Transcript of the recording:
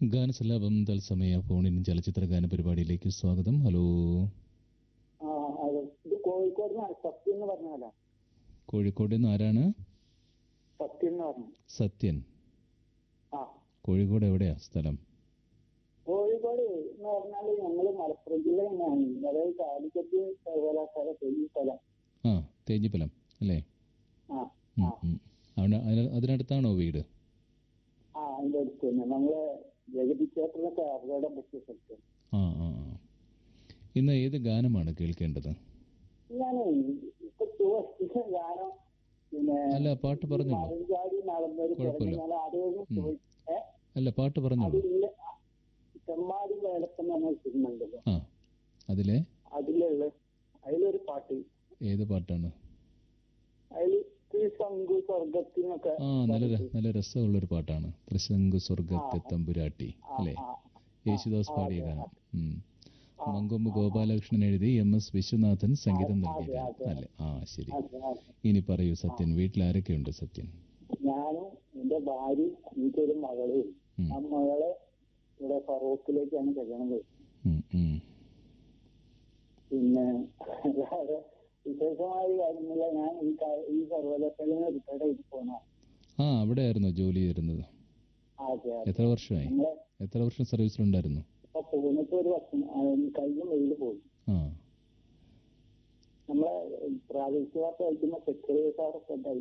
ഗാനസല്ലാപം തത്സമയ ഫോണിൻ ചലച്ചിത്ര ഗാന പരിപാടിയിലേക്ക് സ്വാഗതം ഹലോ ആ അതെ ഇത് കോഴിക്കോട് നിന്നാണ് സത്യം എന്ന് പറഞ്ഞാലാ കോഴിക്കോട് നിന്ന് ആരാണ് സത്യം എന്ന് പറഞ്ഞു സത്യൻ ആ കോഴിക്കോട് എവിടെയാ സ്ഥലം കോഴിക്കോട് എന്ന് പറഞ്ഞാല് ഞങ്ങള് മലപ്പുറം ജില്ല തന്നെയാണ് അതായത് കാലിക്കറ്റ് സർവകലാശാല ഈ സ്ഥലം ആ തേഞ്ഞിപ്പലം അല്ലേ ആ ഉം, ആ ഉം. അവിടെ അതിന- അതിനടുത്താണോ വീട് ആ അതിന്റെ അടുത്ത് തന്നെ നമ്മളെ ജഗതി ക്ഷേത്രത്തിനൊക്കെ അപകടം പറ്റിയ സ്ഥലത്ത് ആ ആ ആ. ഇന്ന് ഏത് ഗാനമാണ് കേൾക്കേണ്ടത് ഞാൻ ഇപ്പൊ ചോദിച്ച ഗാനം പിന്നെ അല്ല പാട്ട് പറഞ്ഞോളൂ മരഞ്ചാടി നടന്നൊരു കുഴപ്പമില്ല. ഞാൻ ആരോടും ചോദിച്ചേ അല്ല പാട്ട് പറഞ്ഞോളൂ അതില്ല ചെമ്മാടി വേലപ്പം എന്ന് പറഞ്ഞ സിനിമ ഉണ്ടല്ലോ ആ അതിലെ അതിലുള്ള അതിലൊരു പാട്ട് ഏത് പാട്ടാണ് അതിൽ ശംഖു സ്വർഗത്തിനൊക്കെ ആ നല്ല ര- നല്ല രസമുള്ളൊരു പാട്ടാണ് ത്രിശങ്കു സ്വർഗത്തെ തമ്പുരാട്ടി അല്ലേ ആ, യേശുദാസ് പാടിയ ഗാനം ഉം. മങ്കൊമ്പ് ഗോപാലകൃഷ്ണൻ എഴുതി എം എസ് വിശ്വനാഥൻ സംഗീതം നൽകിയ ഗാനം അല്ലേ ആ ശരി അതെ, അതെ. ഇനി പറയൂ സത്യൻ വീട്ടിൽ ആരൊക്കെയുണ്ട് സത്യൻ ഞാനും എന്റെ ഭാര്യ എനിക്കൊരു മകള് ഉം. ആ മകളെ ഇവിടെ ഫറോക്കിലേക്കാണ് കല്യാണം കഴിച്ചത് ഉം, ഉം. പിന്നെ വേറെ വിശേഷമായ കാര്യമില്ല ഞാൻ ഈ കാ- ഈ സർവകലാശാലയിൽ റിട്ടയർഡ് ചെയ്ത് പോണ ആ അവിടെ ആയിരുന്നോ ജോലി ചെയ്തിരുന്നത് അതെ അതെ. എത്ര വർഷമായി നമ്മളെ എത്ര വർഷം സർവീസിലുണ്ടായിരുന്നു ഇപ്പൊ പോന്നിട്ട് ഒരു വർഷം ആ, കഴിഞ്ഞ മെയിൽ പോയി ആ നമ്മളെ പ്രാദേശിക വാർത്ത വഹിക്കുന്ന സെക്രട്ടറി സാറൊക്കെ ഉണ്ടായി